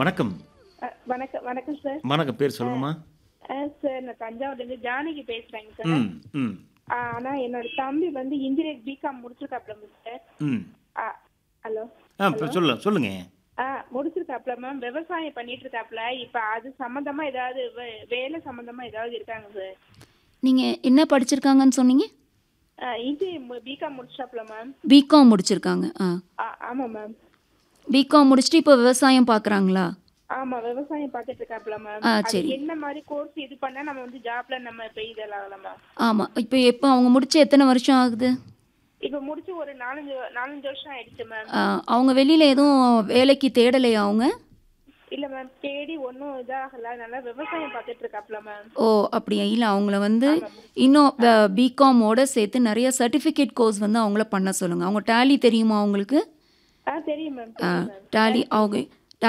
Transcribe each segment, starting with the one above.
வணக்கம் அ, வணக்கம் வணக்கம் சார் வணக்கம் பேர் சொல்லுங்கம்மா ஆ, சார் நான் தஞ்சாவூர்லேருந்து ஜானகி பேசுகிறேங்க சார் ம் ம் ஆ, ஆனா என்னோட தம்பி வந்து இன்ஜினியர் பிகாம் முடிச்சிருக்காப்ல சார் ம் ஆ, ஹலோ ஆ இப்போ சொல்ல சொல்லுங்க ஆ முடிச்சிருக்காப்ல மேம் விவசாயம் பண்ணிட்டு இருக்காப்ல இப்ப அது சம்பந்தமா ஏதாவது வே- வேலை சம்பந்தமா ஏதாவது இருக்காங்க சார் நீங்கள் என்ன படிச்சிருக்காங்கன்னு சொன்னீங்க இன்ஜினியர் பிகாம் முடிச்சிட்டாப்ல மேம் பிகாம் முடிச்சிருக்காங்க ஆ ஆ, ஆமா மேம் பிகாம் முடிச்சுட்டு இப்போ விவசாயம் பார்க்குறாங்களா ஆமா விவசாயம் பார்த்துட்டு இருக்காப்ல மேம் ஆ, அது சரி. என்ன மாதிரி கோர்ஸ் இது பண்ணா நம்ம வந்து ஜாப்ல நம்ம இப்ப இதெல்லாம் மேம் ஆமாம் இப்போ எப்போ அவங்க முடிச்சு எத்தனை வருஷம் ஆகுது இப்ப முடிச்சு ஒரு நாலஞ்சு நாலஞ்சு வருஷம் ஆயிடுச்சு மேம் ஆ, அவங்க வெளியில் எதுவும் வேலைக்கு தேடலையா அவங்க இல்ல மேம் தேடி ஒன்றும் இதாகல அதனால விவசாயம் பார்த்துட்டு இருக்காப்ல மேம் ஓ அப்படியா இல்லை அவங்கள வந்து இன்னும் பிகாமோட சேர்த்து நிறைய சர்டிஃபிகேட் கோர்ஸ் வந்து அவங்கள பண்ண சொல்லுங்கள் அவங்க டேலி தெரியுமா அவங்களுக்கு ஆ தெரியும் மேம் தெரியும் மேம் டேலி அவங்க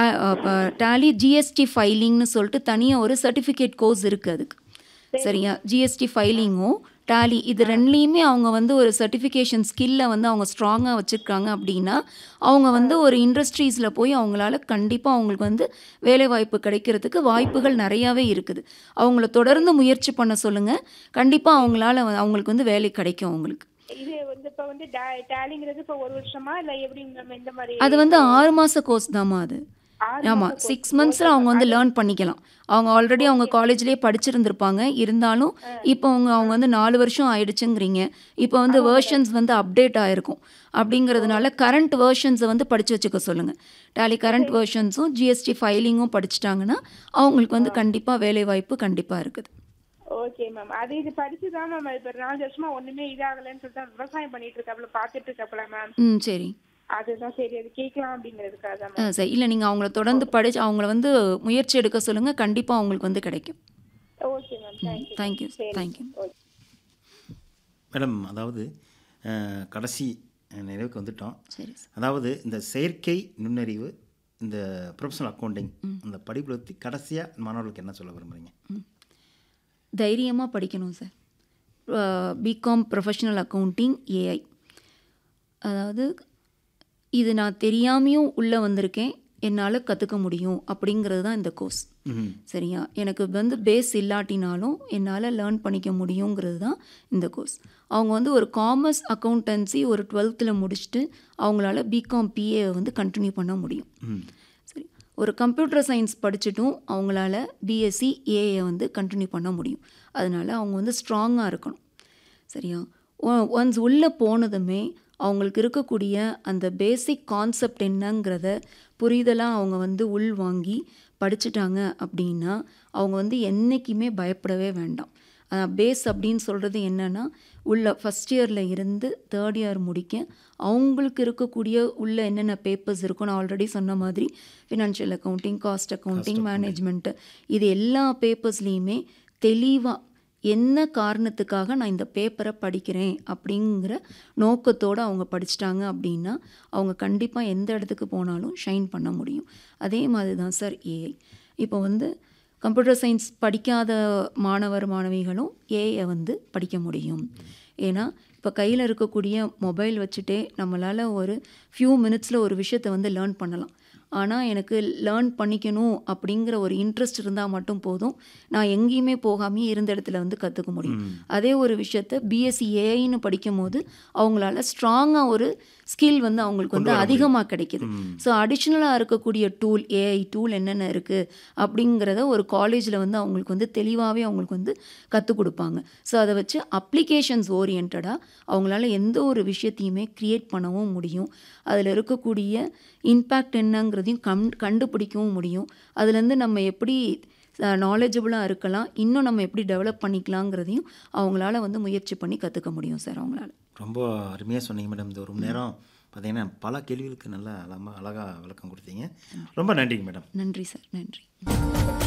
டேலி ஜிஎஸ்டி ஃபைலிங்னு சொல்லிட்டு தனியாக ஒரு சர்டிஃபிகேட் கோர்ஸ் இருக்குது அதுக்கு சரியா ஜிஎஸ்டி ஃபைலிங்கும் டேலி இது ரெண்டுலேயுமே அவங்க வந்து ஒரு சர்டிஃபிகேஷன் ஸ்கில்லை வந்து அவங்க ஸ்ட்ராங்காக வச்சுருக்காங்க அப்படின்னா அவங்க வந்து ஒரு இண்டஸ்ட்ரீஸில் போய் அவங்களால கண்டிப்பாக அவங்களுக்கு வந்து வேலைவாய்ப்பு கிடைக்கிறதுக்கு வாய்ப்புகள் நிறையாவே இருக்குது அவங்கள தொடர்ந்து முயற்சி பண்ண சொல்லுங்கள் கண்டிப்பாக அவங்களால வந்து- அவங்களுக்கு வந்து வேலை கிடைக்கும் அவங்களுக்கு இது வந்து இப்ப வந்து டேலிங்கிறது இப்ப ஒரு வருஷமா இல்ல எப்படி மேம் இந்த மாதிரி அது வந்து ஆறு மாத கோர்ஸ் தாம்மா அது ஆறு ஆமாம் சிக்ஸ் மந்த்ஸில் அவங்க வந்து லேர்ன் பண்ணிக்கலாம் அவங்க ஆல்ரெடி அவங்க காலேஜ்லேயே படிச்சிருந்திருப்பாங்க இருந்தாலும் இப்போ அவங்க அவங்க வந்து நாலு வருஷம் ஆயிடுச்சுங்கிறீங்க இப்போ வந்து வேர்ஷன்ஸ் வந்து அப்டேட் ஆயிருக்கும் அப்படிங்கிறதுனால கரண்ட் வேர்ஷன்ஸை வந்து படித்து வச்சுக்க சொல்லுங்கள் டேலி கரண்ட் வேர்ஷன்ஸும் ஜிஎஸ்டி ஃபைலிங்கும் படிச்சிட்டாங்கன்னா அவங்களுக்கு வந்து கண்டிப்பாக வேலைவாய்ப்பு கண்டிப்பாக இருக்குது ஓகே மேம் அது இது படிச்சுதான் மேம் இப்ப நாலு வருஷமா ஒண்ணுமே இதாகலன்னு சொல்லிட்டு தான் விவசாயம் பண்ணிட்டு இருக்காப்ல பாத்துட்டு இருக்காப்ல மேம் ம் சரி அதுதான் சரி அது கேட்கலாம் அப்படிங்கிறதுக்காக தான் ஆ, சரி இல்லை நீங்கள் அவங்கள தொடர்ந்து படிச்சு அவங்கள வந்து முயற்சி எடுக்க சொல்லுங்கள் கண்டிப்பாக அவங்களுக்கு வந்து கிடைக்கும் okay ma'am thank you thank you thank you okay madam அதாவது அஹ், கடைசி அஹ், நிறைவுக்கு வந்துட்டோம் சரி அதாவது இந்த செயற்கை நுண்ணறிவு இந்த ப்ரொஃபஷனல் அக்கௌண்டிங் அந்த படிப்பு பற்றி கடைசியாக மாணவர்களுக்கு என்ன சொல்ல விரும்புகிறீங்க தைரியமாக படிக்கணும் sir BCom professional accounting AI அதாவது இது நான் தெரியாமையும் உள்ளே வந்திருக்கேன் என்னால் கற்றுக்க முடியும் அப்படிங்கிறது தான் இந்த கோர்ஸ் ம் சரியா எனக்கு வந்து பேஸ் இல்லாட்டினாலும் என்னால் லேர்ன் பண்ணிக்க முடியுங்கிறது தான் இந்த கோர்ஸ் அவங்க வந்து ஒரு காமர்ஸ் அக்கௌண்டன்சி ஒரு டுவெல்த்தில் முடிச்சுட்டு அவங்களால பிகாம் பிஏ வந்து கண்டினியூ பண்ண முடியும் ம் சரி ஒரு கம்ப்யூட்டர் சயின்ஸ் படிச்சுட்டும் அவங்களால பிஎஸ்சி ஏஏ வந்து கண்டினியூ பண்ண முடியும் அதனால அவங்க வந்து ஸ்ட்ராங்காக இருக்கணும் சரியா ஒன்ஸ் உள்ளே போனதுமே அவங்களுக்கு இருக்கக்கூடிய அந்த பேசிக் கான்செப்ட் என்னங்கிறத புரிதலாக அவங்க வந்து உள் வாங்கி படிச்சுட்டாங்க அப்படின்னா அவங்க வந்து என்றைக்குமே பயப்படவே வேண்டாம் பேஸ் அப்படின்னு சொல்கிறது என்னென்னா உள்ள ஃபஸ்ட் இயரில் இருந்து தேர்ட் இயர் முடிக்க அவங்களுக்கு இருக்கக்கூடிய உள்ள என்னென்ன பேப்பர்ஸ் இருக்கும் நான் ஆல்ரெடி சொன்ன மாதிரி financial accounting cost accounting management இது எல்லா பேப்பர்ஸ்லேயுமே தெளிவாக என்ன காரணத்துக்காக நான் இந்த பேப்பரை படிக்கிறேன் அப்படிங்கிற நோக்கத்தோடு அவங்க படிச்சிட்டாங்க அப்படின்னா அவங்க கண்டிப்பாக எந்த இடத்துக்கு போனாலும் ஷைன் பண்ண முடியும் அதே மாதிரி தான் சார் ஏஐ இப்போ வந்து கம்ப்யூட்டர் சயின்ஸ் படிக்காத மாணவர் மாணவிகளும் ஏஐ வந்து படிக்க முடியும் ஏன்னா இப்போ கையில் இருக்கக்கூடிய மொபைல் வச்சுட்டே நம்மளால் ஒரு ஃபியூ மினிட்ஸில் ஒரு விஷயத்தை வந்து லேர்ன் பண்ணலாம் ஆனால் எனக்கு லேர்ன் பண்ணிக்கணும் அப்படிங்கிற ஒரு இன்ட்ரெஸ்ட் இருந்தால் மட்டும் போதும் நான் எங்கேயுமே போகாமே இருந்த இடத்துல வந்து கற்றுக்க முடியும் அதே ஒரு விஷயத்த பிஎஸ்சி ஏஐன்னு படிக்கும் போது அவங்களால ஸ்ட்ராங்காக ஒரு ஸ்கில் வந்து அவங்களுக்கு வந்து அதிகமாக கிடைக்குது ஸோ அடிஷ்னலாக இருக்கக்கூடிய டூல் ஏஐ டூல் என்னென்ன இருக்குது அப்படிங்கிறத ஒரு காலேஜில் வந்து அவங்களுக்கு வந்து தெளிவாகவே அவங்களுக்கு வந்து கற்றுக் கொடுப்பாங்க ஸோ அதை வச்சு அப்ளிகேஷன்ஸ் ஓரியன்டாக அவங்களால எந்த ஒரு விஷயத்தையுமே க்ரியேட் பண்ணவும் முடியும் அதில் இருக்கக்கூடிய இம்பேக்ட் என்னங்கிறதையும் கம் கண்டுபிடிக்கவும் முடியும் அதுலேருந்து நம்ம எப்படி நாலேஜபுளாக இருக்கலாம் இன்னும் நம்ம எப்படி டெவலப் பண்ணிக்கலாங்கிறதையும் அவங்களால வந்து முயற்சி பண்ணி கற்றுக்க முடியும் சார் அவங்களால ரொம்ப அருமையாக சொன்னீங்க மேடம் இந்த ஒரு மணி நேரம் பார்த்தீங்கன்னா பல கேள்விகளுக்கு நல்லா அழகாக அழகாக விளக்கம் கொடுத்தீங்க ரொம்ப நன்றிங்க மேடம் நன்றி சார் நன்றி